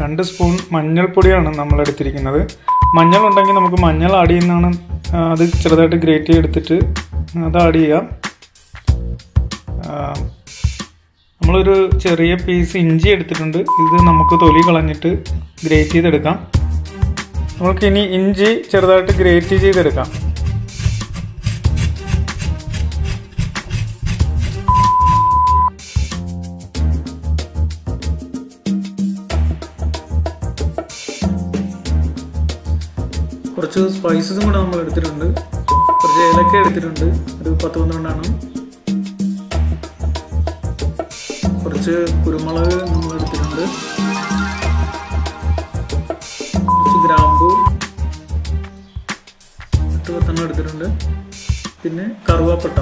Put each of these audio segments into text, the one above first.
രണ്ട് സ്പൂൺ മഞ്ഞൾപ്പൊടിയാണ് നമ്മൾ എടുത്തിരിക്കുന്നത് മഞ്ഞൾ ഉണ്ടെങ്കിൽ നമുക്ക് മഞ്ഞൾ ആഡ് ചെയ്യുന്നതാണ് ആ, അത് ചെറുതായിട്ട് ഗ്രേറ്റ് ചെയ്തെടുത്തിട്ട് അത് ആഡ് ചെയ്യാം ആ, നമ്മളൊരു ചെറിയ പീസ് ഇഞ്ചി എടുത്തിട്ടുണ്ട് ഇത് നമുക്ക് തൊലി കളഞ്ഞിട്ട് ഗ്രേറ്റ് ചെയ്തെടുക്കാം നമുക്ക് ഇനി ഇഞ്ചി ചെറുതായിട്ട് ഗ്രേറ്റ് ചെയ്തെടുക്കാം കുറച്ച് സ്പൈസസും കൂടെ നമ്മൾ എടുത്തിട്ടുണ്ട് കുറച്ച് ഏലക്ക എടുത്തിട്ടുണ്ട് ഒരു പത്ത് പന്ത്രണ്ടെണ്ണം കുറച്ച് കുരുമുളക് നമ്മൾ എടുത്തിട്ടുണ്ട് കുറച്ച് ഗ്രാമ്പു എട്ട് പത്തെണ്ണം എടുത്തിട്ടുണ്ട് പിന്നെ കറുവാപ്പട്ട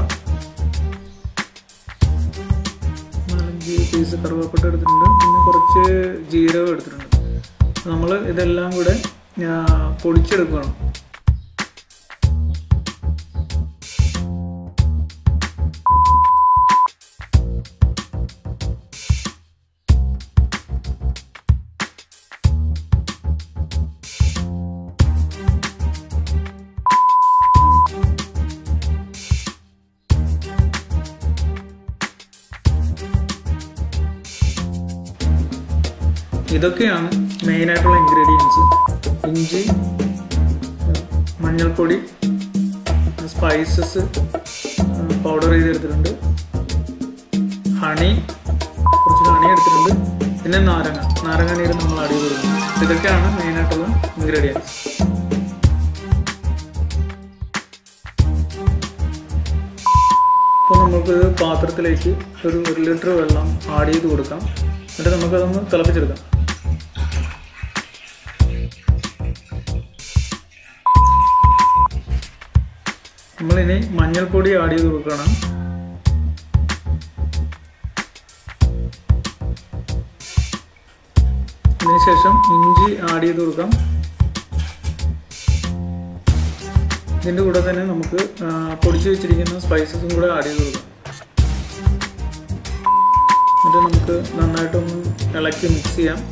നാലഞ്ച് പീസ് കറുവാപ്പട്ട എടുത്തിട്ടുണ്ട് പിന്നെ കുറച്ച് ജീരകം എടുത്തിട്ടുണ്ട് നമ്മൾ ഇതെല്ലാം കൂടെ ആ, പൊടിച്ചെടുക്കണം ഇതൊക്കെയാണ് മെയിനായിട്ടുള്ള ഇൻഗ്രീഡിയൻസ് ഇഞ്ചി മഞ്ഞൾപ്പൊടി സ്പൈസസ് പൗഡർ ചെയ്തെടുത്തിട്ടുണ്ട് ഹണി കുറച്ച് ഹണി എടുത്തിട്ടുണ്ട് പിന്നെ നാരങ്ങ നാരങ്ങ നീര് നമ്മൾ ആഡ് ചെയ്ത് കൊടുക്കും ഇതൊക്കെയാണ് മെയിനായിട്ടുള്ള ഇൻഗ്രീഡിയൻസ് അപ്പോൾ നമുക്ക് പാത്രത്തിലേക്ക് ഒരു ഒരു ലിറ്റർ വെള്ളം ആഡ് ചെയ്ത് കൊടുക്കാം എന്നിട്ട് നമുക്കതൊന്ന് തിളപ്പിച്ചെടുക്കാം നമ്മളിനി മഞ്ഞൾപ്പൊടി ആഡ് ചെയ്ത് കൊടുക്കണം അതിനുശേഷം ഇഞ്ചി ആഡ് ചെയ്ത് കൊടുക്കാം ഇതിൻ്റെ കൂടെ തന്നെ നമുക്ക് ആ, പൊടിച്ച് വെച്ചിരിക്കുന്ന സ്പൈസസും കൂടെ ആഡ് ചെയ്ത് കൊടുക്കാം എന്നിട്ട് നമുക്ക് നന്നായിട്ടൊന്ന് ഇളക്കി മിക്സ് ചെയ്യാം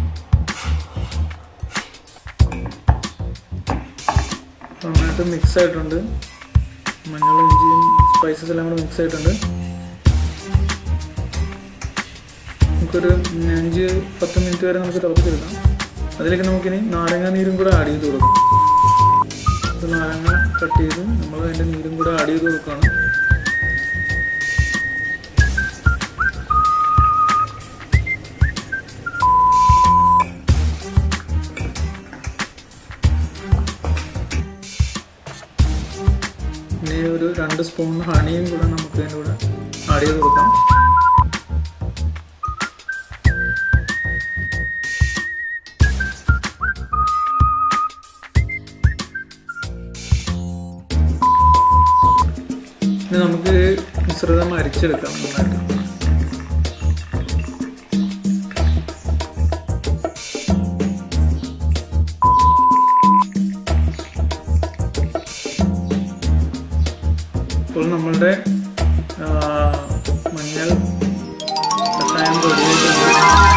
നന്നായിട്ട് മിക്സ് ആയിട്ടുണ്ട് മഞ്ഞളും ഇഞ്ചിയും സ്പൈസസ് എല്ലാം കൂടെ മിക്സ് ആയിട്ടുണ്ട് നമുക്കൊരു അഞ്ച് പത്ത് മിനിറ്റ് വരെ നമുക്ക് തിളപ്പിച്ചെടുക്കാം അതിലേക്ക് നമുക്കിനി നാരങ്ങ നീരും കൂടെ ആഡ് ചെയ്ത് കൊടുക്കാം ഒരു നാരങ്ങ കട്ട് ചെയ്ത് നമ്മൾ അതിൻ്റെ നീരും കൂടെ ആഡ് ചെയ്ത് കൊടുക്കുകയാണ് ഇനി ഒരു രണ്ട് സ്പൂൺ ഹണിയും കൂടെ നമുക്ക് അതിൻ്റെ കൂടെ ആഡ് ചെയ്ത് കൊടുക്കാം ഇനി നമുക്ക് മിശ്രിതം അരിച്ചെടുക്കാം നന്നായിട്ട് ഇപ്പോൾ നമ്മളുടെ ആ, മഞ്ഞൾ കഷായം റെഡിയായിട്ടുണ്ട്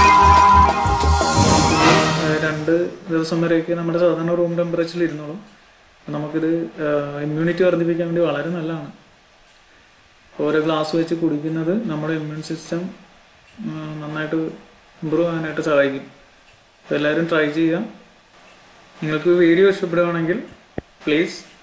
ആ, രണ്ട് ദിവസം വരെയൊക്കെ നമ്മുടെ സാധാരണ റൂം ടെമ്പറേച്ചറിൽ ഇരുന്നോളും അപ്പോൾ നമുക്കിത് ഇമ്മ്യൂണിറ്റി വർദ്ധിപ്പിക്കാൻ വേണ്ടി വളരെ നല്ലതാണ് ഓരോ ഗ്ലാസ് വെച്ച് കുടിക്കുന്നത് നമ്മുടെ ഇമ്മ്യൂൺ സിസ്റ്റം നന്നായിട്ട് ഇമ്പ്രൂവ് ആകാനായിട്ട് സഹായിക്കും അപ്പോൾ എല്ലാവരും ട്രൈ ചെയ്യുക നിങ്ങൾക്ക് വീഡിയോ ഇഷ്ടപ്പെടുകയാണെങ്കിൽ പ്ലീസ്